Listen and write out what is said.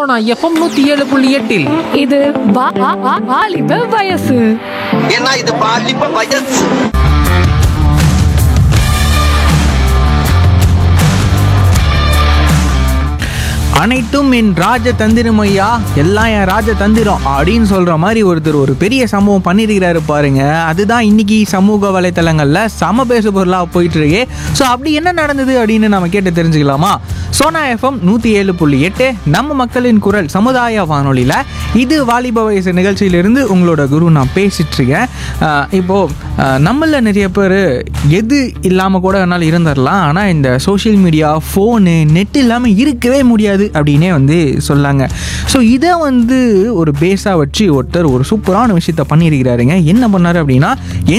Sona FM நூத்தி ஏழு புள்ளி எட்டில் இது வா- வா- வா- வாலிப வயசு ஏன்னா இது பாலிப்ப வயசு அனைத்தும் என் ராஜ தந்திரமையா எல்லாம் என் ராஜ தந்திரம் அப்படின்னு சொல்ற மாதிரி ஒருத்தர் ஒரு பெரிய சம்பவம் பண்ணியிருக்கிறாரு பாருங்க அதுதான் இன்னைக்கு சமூக வலைத்தளங்கள்ல சம பேசு பொருளாக போயிட்டு இருக்கு ஸோ அப்படி என்ன நடந்தது அப்படின்னு நம்ம கேட்டு தெரிஞ்சுக்கலாமா சோனா எஃப்எம் நூற்றி ஏழு புள்ளி எட்டு நம்ம மக்களின் குரல் சமுதாய வானொலியில் இது வாலிப வயசு நிகழ்ச்சியிலிருந்து உங்களோட குரு நான் பேசிட்டு இருக்கேன் ஆஹ் இப்போ ஆஹ் நம்மள நிறைய பேர் எது இல்லாமல் கூட வேணாலும் இருந்துடலாம் ஆனால் இந்த சோஷியல் மீடியா ஃபோனு நெட் இல்லாமல் இருக்கவே முடியாது அப்படின்னே வந்து சொல்லாங்க ஸோ இதை வந்து ஒரு பேஸாக வச்சு ஒருத்தர் ஒரு சூப்பரான விஷயத்த பண்ணியிருக்கிறாருங்க என்ன பண்ணாரு அப்படின்னா